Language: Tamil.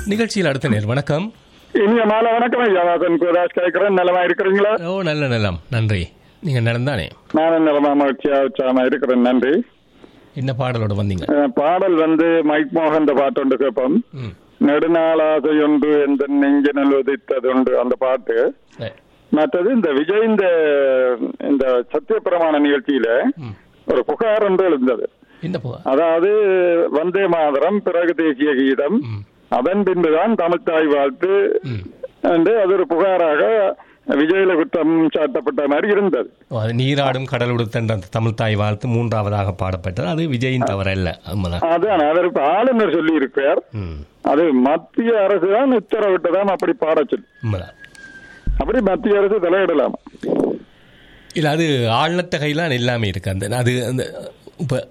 நிகழ்ச்சியில் அடுத்த நேர் வணக்கம் இனிய மாலை வணக்கம் ஐயா வாசன் குராஜ் கேட்கிறேன் நலமா இருக்கிறீங்களா ஓ நல்ல நலம் நன்றி நீங்க நடந்தானே நானும் நலமா மகிழ்ச்சியா உற்சாகமா இருக்கிறேன் நன்றி என்ன பாடலோட வந்தீங்க அஹ், பாடல் வந்து மைக் மோகன் பாட்டு ஒன்று கேட்போம் ம். நெடுநாளாசை ஒன்று எந்த நெஞ்சினல் உதித்தது ஒன்று அந்த பாட்டு சரி. மற்றது இந்த விஜய் இந்த இந்த சத்தியப்பிரமாண நிகழ்ச்சியில ம். ஒரு புகார் ஒன்று எழுந்தது என்ன புகா அதாவது வந்தே மாதரம் பிறகு தேசிய கீதம் ம். அதன் பின்புதான் தமிழ்த்தாய் வாழ்த்து ம். என்று அது ஒரு புகாராக விஜயில குற்றம் சாட்டப்பட்ட மாதிரி இருந்தது ஓ, அது நீராடும் கடல் உடுத்தன்ற அந்த தமிழ் தாய் வாழ்த்து மூன்றாவதாக பாடப்பட்டது அது விஜயின் தவறல்ல உண்மைதான் அதான் அதற்கு ஆளுநர் சொல்லி இருக்கிறார் ம் அது மத்திய அரசு தான் உத்தரவிட்டதாம் அப்படி பாட சொல்லி உண்மைதான் அப்படி மத்திய அரசு தலையிடலாம் இல்ல அது ஆழ்நத்த கையிலாம் எல்லாமே இருக்கு அந்த அது அந்த இப்போ